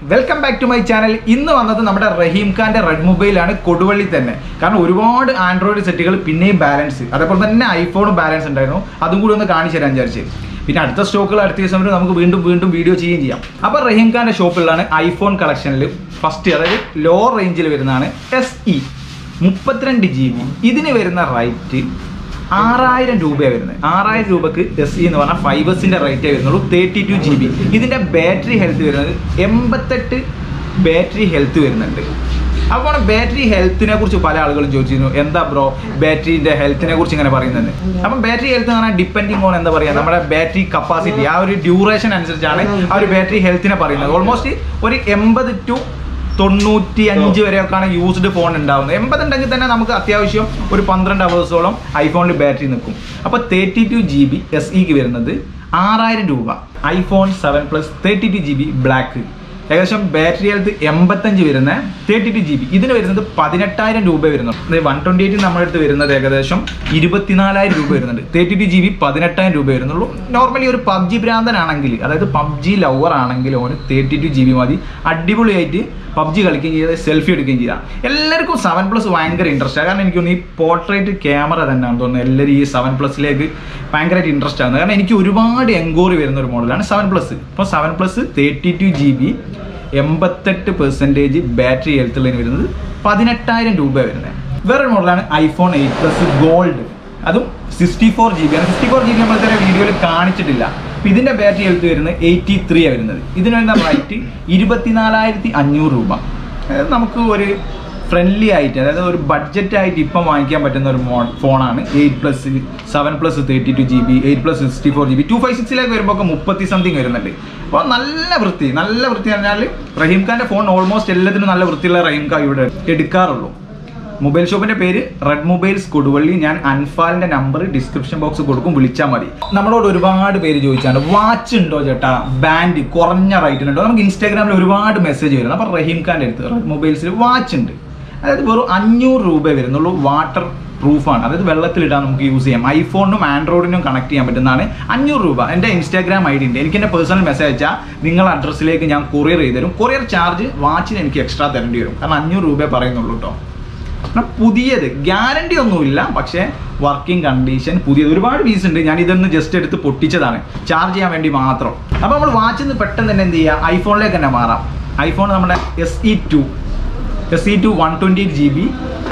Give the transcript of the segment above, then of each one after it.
Welcome back to my channel ഇന്ന് വന്നത് നമ്മുടെ റഹീം ഖാന്റെ റെഡ് മൊബൈലാണ് കൊടുവള്ളി തന്നെ കാരണം ഒരുപാട് ആൻഡ്രോയിഡ് സെറ്റുകൾ പിന്നെയും ബാലൻസ് അതേപോലെ തന്നെ ഐഫോണും ബാലൻസ് ഉണ്ടായിരുന്നു അതും കൂടി ഒന്ന് കാണിച്ചു തരാൻ വിചാരിച്ചു പിന്നെ അടുത്ത സ്റ്റോക്കുകൾ അടുത്ത ദിവസം വരെ നമുക്ക് വീണ്ടും വീണ്ടും വീഡിയോ ചെയ്യുകയും ചെയ്യാം അപ്പോൾ റഹീം ഖാന്റെ ഷോപ്പിലാണ് ഐഫോൺ കളക്ഷനിൽ ഫസ്റ്റ് അതായത് ലോ റേഞ്ചിൽ വരുന്നതാണ് എസ് ഇ മുപ്പത്തിരണ്ട് ജി ബി ഇതിന് വരുന്ന റൈറ്റ് ആറായിരം രൂപയാണ് വരുന്നത് ആറായിരം രൂപക്ക് എസ് ഇ എന്ന് പറഞ്ഞാൽ ഫൈബേഴ്സിന്റെ റേറ്റേ വരുന്നുള്ളൂ തേർട്ടി ടു ജി ബി ഇതിന്റെ ബാറ്ററി ഹെൽത്ത് വരുന്നത് എൺപത്തെട്ട് ബാറ്ററി ഹെൽത്ത് വരുന്നുണ്ട് അപ്പോൾ ബാറ്ററി ഹെൽത്തിനെ കുറിച്ച് പല ആളുകളും ചോദിച്ചിരുന്നു എന്താ ബ്രോ ബാറ്ററിന്റെ ഹെൽത്തിനെ കുറിച്ച് ഇങ്ങനെ പറയുന്നത് അപ്പം ബാറ്ററി ഹെൽത്ത് എന്ന് പറഞ്ഞാൽ ഡിപ്പെൻഡിങ് ഓൺ എന്താ പറയുക നമ്മുടെ ബാറ്ററി കപ്പാസിറ്റി ആ ഒരു ഡ്യൂറേഷൻ അനുസരിച്ചാണ് ആ ഒരു ബാറ്ററി ഹെൽത്തിനെ പറയുന്നത് ഓൾമോസ്റ്റ് ഒരു എൺപത് ടു തൊണ്ണൂറ്റി അഞ്ച് വരെയൊക്കെയാണ് യൂസ്ഡ് ഫോൺ ഉണ്ടാവുന്നത് എൺപതുണ്ടെങ്കിൽ തന്നെ നമുക്ക് അത്യാവശ്യം ഒരു പന്ത്രണ്ട് അവേഴ്സോളം ഐഫോണിൽ ബാറ്ററി നിൽക്കും അപ്പോൾ thirty two G B S ഇക്ക് വരുന്നത് ആറായിരം രൂപ iPhone seven plus thirty two G B black ഏകദേശം ബാറ്ററി ഹെൽത്ത് എൺപത്തഞ്ച് വരുന്ന തേർട്ടി ടു ജി ബി ഇതിന് വരുന്നത് പതിനെട്ടായിരം രൂപ വരുന്നുണ്ട് വൺ ട്വൻറ്റി എയ്റ്റ് നമ്മുടെ അടുത്ത് വരുന്നത് ഏകദേശം ഇരുപത്തിനാലായിരം രൂപ വരുന്നുണ്ട് തേർട്ടി ടു ജി ബി പതിനെട്ടായിരം രൂപ വരുന്നുള്ളൂ നോർമലി ഒരു പബ്ജി ഭ്രാന്തനാണെങ്കിൽ അതായത് പബ്ജി ലവർ ആണെങ്കിൽ ഓന് തേർട്ടി ടു ജി ബി മതി അടിപൊളിയായിട്ട് പബ്ജി കളിക്കുകയും ചെയ്ത് സെൽഫി എടുക്കുകയും ചെയ്യാം എല്ലാവർക്കും സെവൻ പ്ലസ് ഭയങ്കര ഇൻട്രസ്റ്റ് കാരണം എനിക്ക് തോന്നുന്നു ഈ പോർട്രേറ്റ് ക്യാമറ തന്നെയാണ് തോന്നുന്നത് എല്ലാവരും ഈ സെവൻ പ്ലസിലേക്ക് ഭയങ്കരമായിട്ട് ഇൻട്രസ്റ്റ് ആകുന്നത് കാരണം എനിക്ക് ഒരുപാട് എൻക്വയറി വരുന്ന ഒരു മോഡലാണ് സെവൻ പ്ലസ് ഇപ്പോൾ seven plus thirty two G B എൺപത്തെട്ട് പെർസെൻറ്റേജ് ബാറ്ററി ഹെൽത്തുള്ളതിന് വരുന്നത് പതിനെട്ടായിരം രൂപ വരുന്നത് വേറൊരു മോഡലാണ് ഐഫോൺ എയ്റ്റ് പ്ലസ് ഗോൾഡ് അതും സിക്സ്റ്റി ഫോർ ജി ബി ആണ് സിക്സ്റ്റി ഫോർ ജി ബി നമ്മൾ ഇതുവരെ വീഡിയോയിൽ കാണിച്ചിട്ടില്ല അപ്പോൾ ഇതിൻ്റെ ബാറ്ററി ഹെൽത്ത് വരുന്നത് എയ്റ്റി ത്രീ ആണ് വരുന്നത് ഇതിന് വരുന്ന റേറ്റ് ഇരുപത്തിനാലായിരത്തി അഞ്ഞൂറ് രൂപ അതായത് നമുക്ക് ഒരു ഫ്രണ്ട്ലി ആയിട്ട് അതായത് ഒരു ബഡ്ജറ്റ് ആയിട്ട് ഇപ്പം വാങ്ങിക്കാൻ പറ്റുന്ന ഒരു മോ ഫോണാണ് eight plus seven plus thirty two G B eight plus sixty four G B two five സിക്സിലേക്ക് വരുമ്പോൾ ഒക്കെ മുപ്പത്തി സംതിങ് വരുന്നുണ്ട് അപ്പോൾ നല്ല വൃത്തി നല്ല വൃത്തി എന്ന് പറഞ്ഞാൽ റഹീം ഖാൻ്റെ ഫോൺ ഓൾമോസ്റ്റ് എല്ലാത്തിനും നല്ല വൃത്തിയുള്ള റഹീം ഖാൻ ഇവിടെ എടുക്കാറുള്ളൂ മൊബൈൽ ഷോപ്പിന്റെ പേര് റെഡ് മൊബൈൽസ് കൊടുവള്ളി ഞാൻ അൻഫാലിന്റെ നമ്പർ ഡിസ്ക്രിപ്ഷൻ ബോക്സ് കൊടുക്കും വിളിച്ചാൽ മതി നമ്മളോട് ഒരുപാട് പേര് ചോദിച്ചാണ് വാച്ച് ഉണ്ടോ ചേട്ടാ ബാൻഡ് കുറഞ്ഞ റേറ്റിനുണ്ടോ നമുക്ക് ഇൻസ്റ്റാഗ്രാമിൽ ഒരുപാട് മെസ്സേജ് വരുന്നു അപ്പോൾ റഹീം ഖാൻ്റെ അടുത്ത് റെഡ് മൊബൈൽസിൽ വാച്ച് ഉണ്ട് അതായത് വെറും അഞ്ഞൂറ് രൂപ വരുന്നുള്ളൂ വാട്ടർ പ്രൂഫാണ് അതായത് വെള്ളത്തിലിടാൻ നമുക്ക് യൂസ് ചെയ്യാം ഐഫോണിനും ആൻഡ്രോയിഡിനും കണക്ട് ചെയ്യാൻ പറ്റുന്നതാണ് അഞ്ഞൂറ് രൂപ എൻ്റെ ഇൻസ്റ്റാഗ്രാം ഐ ഡി ഉണ്ട് എനിക്ക് എൻ്റെ പേഴ്സണൽ മെസ്സേജ് അയച്ചാൽ നിങ്ങളുടെ അഡ്രസ്സിലേക്ക് ഞാൻ കൊറിയർ ചെയ്ത് തരും കൊറിയർ ചാർജ് വാച്ചിന് എനിക്ക് എക്സ്ട്രാ തരേണ്ടി വരും കാരണം അഞ്ഞൂറ് രൂപയെ പറയുന്നുള്ളൂ കേട്ടോ കാരണം പുതിയത് ഗ്യാരണ്ടി ഒന്നുമില്ല പക്ഷേ വർക്കിംഗ് കണ്ടീഷൻ പുതിയത് ഒരുപാട് പീസ് ഉണ്ട് ഞാൻ ഇതൊന്ന് ജസ്റ്റ് എടുത്ത് പൊട്ടിച്ചതാണ് ചാർജ് ചെയ്യാൻ വേണ്ടി മാത്രം അപ്പോൾ നമ്മൾ വാച്ചിൽ നിന്ന് പെട്ടെന്ന് തന്നെ എന്ത് ചെയ്യുക ഐഫോണിലേക്ക് തന്നെ മാറാം ഐഫോൺ നമ്മുടെ S E two S E two one twenty eight G B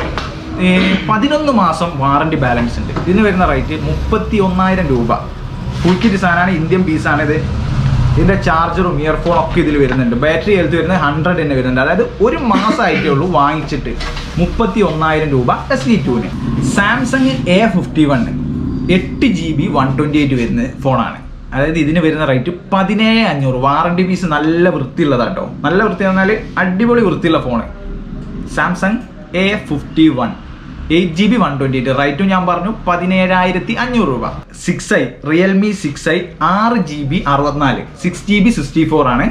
പതിനൊന്ന് മാസം വാറണ്ടി ബാലൻസ് ഉണ്ട് ഇതിന് വരുന്ന റേറ്റ് മുപ്പത്തി ഒന്നായിരം രൂപ ഫുൾ കിറ്റ് സാധനമാണ് ഇന്ത്യൻ പീസാണ് ഇത് ഇതിന്റെ ചാർജറും ഇയർഫോണും ഒക്കെ ഇതിൽ വരുന്നുണ്ട് ബാറ്ററി ഹെൽത്ത് വരുന്നത് ഹൺഡ്രഡ് തന്നെ വരുന്നുണ്ട് അതായത് ഒരു മാസമായിട്ടേ ഉള്ളൂ വാങ്ങിച്ചിട്ട് മുപ്പത്തി ഒന്നായിരം രൂപ എസ് ഇ ടുവിന് സാംസങ് എ ഫിഫ്റ്റി വൺ എട്ട് G B one twenty eight വരുന്ന ഫോണാണ് അതായത് ഇതിന് വരുന്ന റേറ്റ് പതിനേഴ് അഞ്ഞൂറ് വാറണ്ടി പീസ് നല്ല വൃത്തിയുള്ളതാട്ടോ നല്ല വൃത്തി പറഞ്ഞാൽ അടിപൊളി വൃത്തിയുള്ള ഫോണ് Samsung A fifty one eight G B one twenty eight റേറ്റും ഞാൻ പറഞ്ഞു പതിനേഴായിരത്തി അഞ്ഞൂറ് രൂപ six I Realme six I ആറ് ജി ബി അറുപത്തിനാല് six G B sixty four ആണ്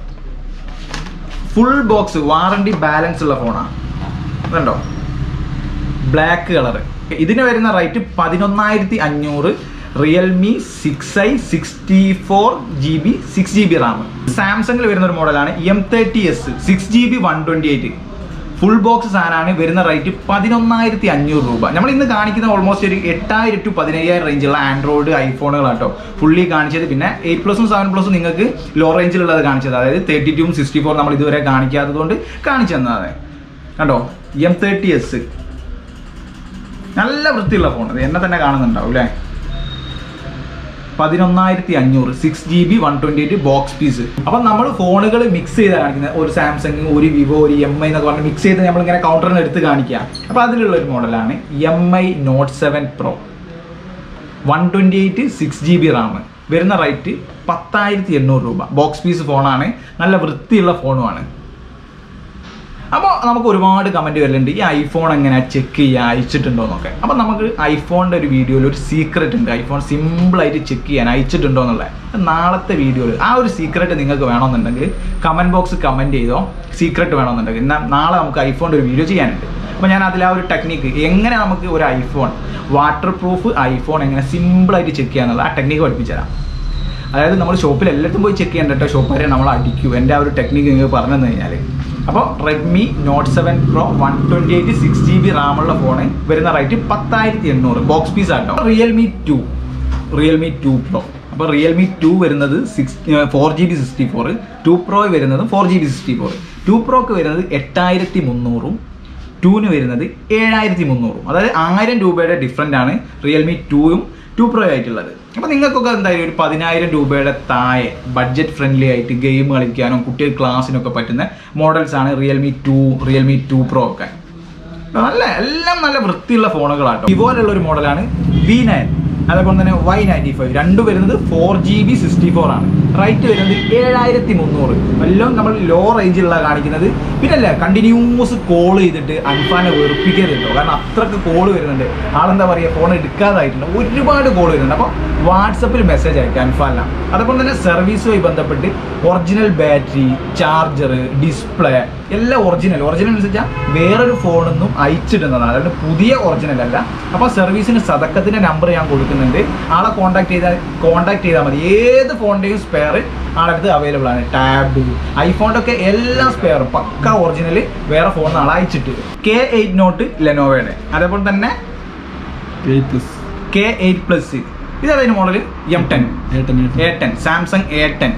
ഫുൾ ബോക്സ് വാറണ്ടി ബാലൻസ് ഉള്ള ഫോണാണ് ഇതുണ്ടോ ബ്ലാക്ക് കളർ ഇതിന് വരുന്ന റേറ്റ് പതിനൊന്നായിരത്തി അഞ്ഞൂറ് Realme six I sixty four G B six G B RAM സാംസങ്ങിൽ വരുന്ന ഒരു മോഡലാണ് M thirty S six G B one twenty eight full box സാധനമാണ് വരുന്ന റേറ്റ് പതിനൊന്നായിരത്തി അഞ്ഞൂറ് രൂപ നമ്മൾ ഇന്ന് കാണിക്കുന്ന ഓൾമോസ്റ്റ് ഒരു എട്ടായിരം ടു പതിനയ്യായിരം റേഞ്ചുള്ള ആൻഡ്രോയിഡ് ഐഫോണുകളാട്ടോ ഫുള്ളി കാണിച്ചത് പിന്നെ എയ്റ്റ് പ്ലസും സെവൻ പ്ലസും നിങ്ങൾക്ക് ലോ റേഞ്ചിലുള്ളത് കാണിച്ചത് അതായത് തേർട്ടി ടൂവും സിക്സ്റ്റി ഫോർ നമ്മൾ ഇതുവരെ കാണിക്കാത്തത് കൊണ്ട് കാണിച്ചു തന്നതാണ് കണ്ടോ എം തേർട്ടി എസ് നല്ല വൃത്തിയുള്ള ഫോൺ അത് എന്നെ തന്നെ കാണുന്നുണ്ടാവും അല്ലേ പതിനൊന്നായിരത്തി അഞ്ഞൂറ് six G B one twenty eight box piece അപ്പം നമ്മൾ ഫോണുകൾ മിക്സ് ചെയ്ത് കാണിക്കുന്നത് ഒരു സാംസങ് ഒരു വിവോ ഒരു എം ഐ എന്നൊക്കെ പറഞ്ഞ് മിക്സ് ചെയ്ത് നമ്മളിങ്ങനെ കൗണ്ടറിന് എടുത്ത് കാണിക്കുക അപ്പോൾ അതിലുള്ള ഒരു മോഡലാണ് M I note seven pro one twenty eight six G B RAM വരുന്ന റേറ്റ് പത്തായിരത്തി എണ്ണൂറ് രൂപ ബോക്സ് പീസ് ഫോണാണ് നല്ല വൃത്തിയുള്ള ഫോണുമാണ് അപ്പോൾ നമുക്ക് ഒരുപാട് കമൻറ്റ് വരുന്നുണ്ട് ഈ ഐഫോൺ എങ്ങനെ ചെക്ക് ചെയ്യുക അയച്ചിട്ടുണ്ടോ എന്നൊക്കെ അപ്പോൾ നമുക്ക് ഐഫോണിൻ്റെ ഒരു വീഡിയോയിൽ ഒരു സീക്രട്ട് ഉണ്ട് ഐഫോൺ സിമ്പിളായിട്ട് ചെക്ക് ചെയ്യാൻ അയച്ചിട്ടുണ്ടോ എന്നുള്ളത് നാളത്തെ വീഡിയോയിൽ ആ ഒരു സീക്രട്ട് നിങ്ങൾക്ക് വേണമെന്നുണ്ടെങ്കിൽ കമൻറ്റ് ബോക്സ് കമൻറ്റ് ചെയ്തോ സീക്രട്ട് വേണമെന്നുണ്ടെങ്കിൽ എന്നാൽ നാളെ നമുക്ക് ഐഫോണിൻ്റെ ഒരു വീഡിയോ ചെയ്യാനുണ്ട് അപ്പോൾ ഞാൻ അതിൽ ആ ഒരു ടെക്നിക്ക് എങ്ങനെ നമുക്ക് ഒരു ഐഫോൺ വാട്ടർ പ്രൂഫ് ഐഫോൺ എങ്ങനെ സിമ്പിളായിട്ട് ചെക്ക് ചെയ്യാന്നുള്ളത് ആ ടെക്നിക്ക് പഠിപ്പിച്ചു തരാം അതായത് നമ്മൾ ഷോപ്പിൽ എല്ലായിടത്തും പോയി ചെക്ക് ചെയ്യണ്ട കേട്ടോ ഷോപ്പുകാരെ നമ്മൾ അടിക്കും എൻ്റെ ആ ഒരു ടെക്നിക്ക് നിങ്ങൾക്ക് പറഞ്ഞു തന്നു കഴിഞ്ഞാൽ അപ്പോൾ Redmi note seven pro one twenty eight six G B റാമുള്ള ഫോണ് വരുന്ന റേറ്റ് പത്തായിരത്തി എണ്ണൂറ് ബോക്സ് പീസ് ആട്ടോ Realme two Realme two pro അപ്പോൾ റിയൽമി ടു വരുന്നത് six four G B sixty four two pro വരുന്നത് four G B sixty four two പ്രോക്ക് വരുന്നത് എട്ടായിരത്തി മുന്നൂറും ടൂന് വരുന്നത് ഏഴായിരത്തി മുന്നൂറും അതായത് ആയിരം രൂപയുടെ ഡിഫറൻ്റ് ആണ് റിയൽമി ടൂവും ടു പ്രോ ആയിട്ടുള്ളത് അപ്പോൾ നിങ്ങൾക്കൊക്കെ എന്തായാലും ഒരു പതിനായിരം രൂപയുടെ താഴെ ബഡ്ജറ്റ് ഫ്രണ്ട്ലി ആയിട്ട് ഗെയിം കളിക്കാനും കുട്ടികൾ ക്ലാസ്സിനൊക്കെ പറ്റുന്ന മോഡൽസ് ആണ് Realme two Realme two pro ഒക്കെ നല്ല എല്ലാം നല്ല വൃത്തിയുള്ള ഫോണുകളാട്ടോ വിവോയിലുള്ള ഒരു മോഡലാണ് വി നയൻ അതേപോലെ തന്നെ വൈ നയൻറ്റി ഫൈവ് രണ്ടും വരുന്നത് four G B sixty four ആണ് റേറ്റ് വരുന്നത് ഏഴായിരത്തി മുന്നൂറ് എല്ലാം നമ്മൾ ലോ റേഞ്ചിലുള്ള കാണിക്കുന്നത് പിന്നെ അല്ല കണ്ടിന്യൂസ് കോൾ ചെയ്തിട്ട് അൻഫാനെ വെറുപ്പിക്കരുത് കേട്ടോ കാരണം അത്രക്ക് കോൾ വരുന്നുണ്ട് ആളെന്താ പറയുക ഫോൺ എടുക്കാതായിട്ടുണ്ട് ഒരുപാട് കോൾ വരുന്നുണ്ട് അപ്പോൾ വാട്സപ്പിൽ മെസ്സേജ് അയക്കാം അൻഫാന അതേപോലെ തന്നെ സർവീസുമായി ബന്ധപ്പെട്ട് ഒറിജിനൽ ബാറ്ററി ചാർജർ ഡിസ്പ്ലേ എല്ലാം ഒറിജിനൽ ഒറിജിനൽ എന്ന് വെച്ചാൽ വേറൊരു ഫോണൊന്നും അയച്ചിടുന്നതാണ് അതായത് പുതിയ ഒറിജിനൽ അല്ല അപ്പോൾ സർവീസിന് സതക്കത്തിൻ്റെ നമ്പർ ഞാൻ കൊടുക്കുന്നുണ്ട് ആളെ കോൺടാക്ട് ചെയ്താൽ കോൺടാക്ട് ചെയ്താൽ മതി ഏത് ഫോണിൻ്റെയും സ്പെയർ ആളടുത്ത് അവൈലബിൾ ആണ് ടാബ് ഐഫോണിൻ്റെ ഒക്കെ എല്ലാ സ്പെയറും പക്ക ഒറിജിനൽ വേറെ ഫോണിൽ ആൾ അയച്ചിട്ട് കെ എയ്റ്റ് നോട്ട് ലെനോവയുടെ അതേപോലെ തന്നെ കെ എയ്റ്റ് പ്ലസ് ഇതേതായാലും model M ten A ten Samsung A ten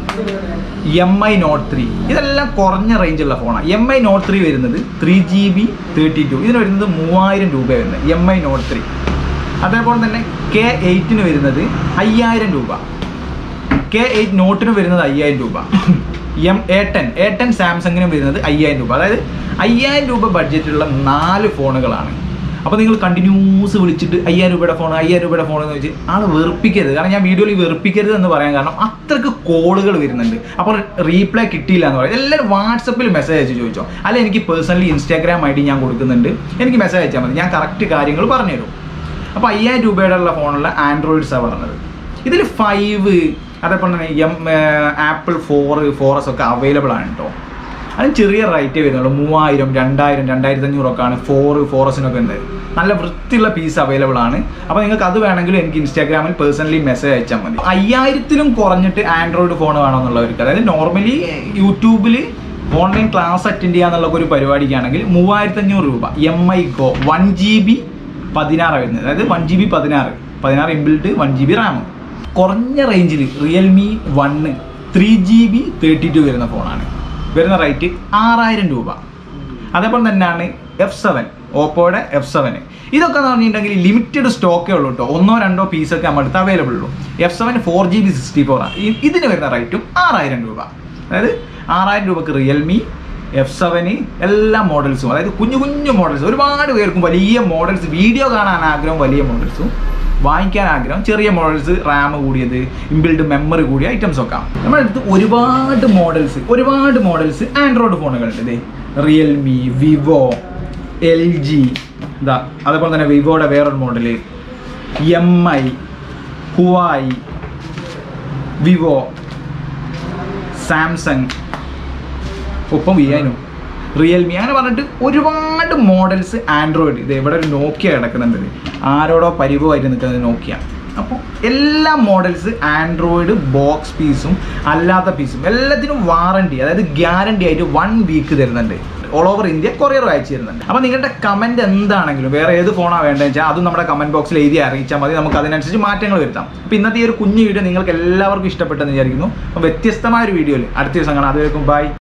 M I note three ഇതെല്ലാം കുറഞ്ഞ റേഞ്ചുള്ള ഫോണാണ് എം ഐ നോട്ട് ത്രീ വരുന്നത് three G B thirty two ഇതിന് വരുന്നത് മൂവായിരം രൂപ വരുന്നത് എം ഐ നോട്ട് ത്രീ അതേപോലെ തന്നെ കെ എയ്റ്റിന് വരുന്നത് അയ്യായിരം രൂപ കെ എയ്റ്റ് നോട്ടിന് വരുന്നത് അയ്യായിരം രൂപ M A ten A ten സാംസങ്ങിനും വരുന്നത് അയ്യായിരം രൂപ അതായത് അയ്യായിരം രൂപ ബഡ്ജറ്റുള്ള നാല് ഫോണുകളാണ് അപ്പോൾ നിങ്ങൾ കണ്ടിന്യൂസ് വിളിച്ചിട്ട് അയ്യായിരം രൂപയുടെ ഫോൺ അയ്യായിരം രൂപയുടെ ഫോൺ എന്ന് വെച്ച് ആൾ വെറുപ്പിക്കരുത് കാരണം ഞാൻ വീഡിയോയിൽ വെറുപ്പിക്കരുത് എന്ന് പറയാൻ കാരണം അത്രക്ക് കോളുകൾ വരുന്നുണ്ട് അപ്പോൾ റീപ്ലൈ കിട്ടിയില്ല എന്ന് പറയും എല്ലാവരും വാട്സപ്പിൽ മെസ്സേജ് അയച്ച് ചോദിച്ചോ അല്ല എനിക്ക് പേഴ്സണലി ഇൻസ്റ്റാഗ്രാം ഐ ഡി ഞാൻ കൊടുക്കുന്നുണ്ട് എനിക്ക് മെസ്സേജ് അയച്ചാൽ മതി ഞാൻ കറക്റ്റ് കാര്യങ്ങൾ പറഞ്ഞുതരും അപ്പോൾ അയ്യായിരം രൂപയുടെ ഉള്ള ഫോണുള്ള ആൻഡ്രോയിഡ്സാണ് പറഞ്ഞത് ഇതിൽ ഫൈവ് അതേപോലെ തന്നെ എം ആപ്പിൾ ഫോർ ഫോറസ് ഒക്കെ അവൈലബിൾ ആണ് കേട്ടോ അതിന് ചെറിയ റേറ്റേ വരുന്നുള്ളൂ മൂവായിരം രണ്ടായിരം രണ്ടായിരത്തി അഞ്ഞൂറൊക്കെ ആണ് ഫോർ ഫോറസിനൊക്കെ ഉണ്ട് നല്ല വൃത്തിയുള്ള പീസ് അവൈലബിൾ ആണ് അപ്പോൾ നിങ്ങൾക്ക് അത് വേണമെങ്കിലും എനിക്ക് ഇൻസ്റ്റാഗ്രാമിൽ പേഴ്സണലി മെസ്സേജ് അയച്ചാൽ മതി അയ്യായിരത്തിലും കുറഞ്ഞിട്ട് ആൻഡ്രോയിഡ് ഫോൺ വേണമെന്നുള്ളവർക്ക് അതായത് നോർമലി യൂട്യൂബിൽ ഓൺലൈൻ ക്ലാസ് അറ്റൻഡ് ചെയ്യാന്നുള്ള ഒരു പരിപാടിക്കാണെങ്കിൽ മൂവായിരത്തി അഞ്ഞൂറ് രൂപ M I go one G B പതിനാറ് വരുന്നത് അതായത് വൺ ജി ബി പതിനാറ് പതിനാറ് inbuilt one G B RAM കുറഞ്ഞ റേഞ്ചിൽ Realme one three G B thirty two വരുന്ന ഫോണാണ് വരുന്ന റേറ്റ് ആറായിരം രൂപ അതേപോലെ തന്നെയാണ് എഫ് സെവൻ ഓപ്പോയുടെ എഫ് സെവൻ ഇതൊക്കെ എന്ന് പറഞ്ഞിട്ടുണ്ടെങ്കിൽ ലിമിറ്റഡ് സ്റ്റോക്കേ ഉള്ളൂ കേട്ടോ ഒന്നോ രണ്ടോ പീസൊക്കെ നമ്മുടെ അടുത്ത് അവൈലബിൾ ഉള്ളൂ F seven four G B sixty four ആണ് ഈ- ഇതിന് വരുന്ന റേറ്റും ആറായിരം രൂപ അതായത് ആറായിരം രൂപക്ക് റിയൽമി എഫ് സെവന് എല്ലാ മോഡൽസും അതായത് കുഞ്ഞു കുഞ്ഞു മോഡൽസ് ഒരുപാട് പേർക്കും വലിയ മോഡൽസ് വീഡിയോ കാണാൻ ആഗ്രഹം വലിയ മോഡൽസും വാങ്ങിക്കാൻ ആഗ്രഹം ചെറിയ മോഡൽസ് റാം കൂടിയത് ഇൻബിൽഡ് മെമ്മറി കൂടിയ ഐറ്റംസ് ഒക്കെ നമ്മുടെ അടുത്ത് ഒരുപാട് മോഡൽസ് ഒരുപാട് മോഡൽസ് ആൻഡ്രോയിഡ് ഫോണുകളുണ്ട് ഇതേ റിയൽമി വിവോ എൽ ജി ഇതാ അതേപോലെ തന്നെ വിവോയുടെ വേറൊരു model M I Huawei Vivo Samsung ഒപ്പം വി ഐനും റിയൽമി അങ്ങനെ പറഞ്ഞിട്ട് ഒരുപാട് മോഡൽസ് ആൻഡ്രോയിഡ് ഇത് ഇവിടെ ഒരു നോക്കിയ കിടക്കുന്നുണ്ട് ഇത്. ആരോടോ പരിഭവമായിട്ട് നിൽക്കുന്നത് നോക്കിയ അപ്പോൾ എല്ലാ മോഡൽസ് ആൻഡ്രോയിഡ് ബോക്സ് പീസും അല്ലാത്ത പീസും എല്ലാത്തിനും വാറണ്ടി അതായത് ഗ്യാരണ്ടി ആയിട്ട് വൺ വീക്ക് തരുന്നുണ്ട് ഓൾ ഓവർ ഇന്ത്യ കൊറിയർ അയച്ചു തരുന്നുണ്ട് അപ്പോൾ നിങ്ങളുടെ കമൻറ്റ് എന്താണെങ്കിലും വേറെ ഏത് ഫോണാണ് വേണ്ടതെന്ന് വെച്ചാൽ അതും നമ്മുടെ കമൻറ്റ് ബോക്സിൽ എഴുതി അറിയിച്ചാൽ മതി നമുക്ക് അതിനനുസരിച്ച് മാറ്റങ്ങൾ വരുത്താം അപ്പോൾ ഇന്നത്തെ ഈ ഒരു കുഞ്ഞു വീഡിയോ നിങ്ങൾക്ക് എല്ലാവർക്കും ഇഷ്ടപ്പെട്ടെന്ന് വിചാരിക്കുന്നു അപ്പോൾ വ്യത്യസ്തമായ ഒരു വീഡിയോയിൽ അടുത്ത ദിവസം കാണാം അതുവരെക്കും ബൈ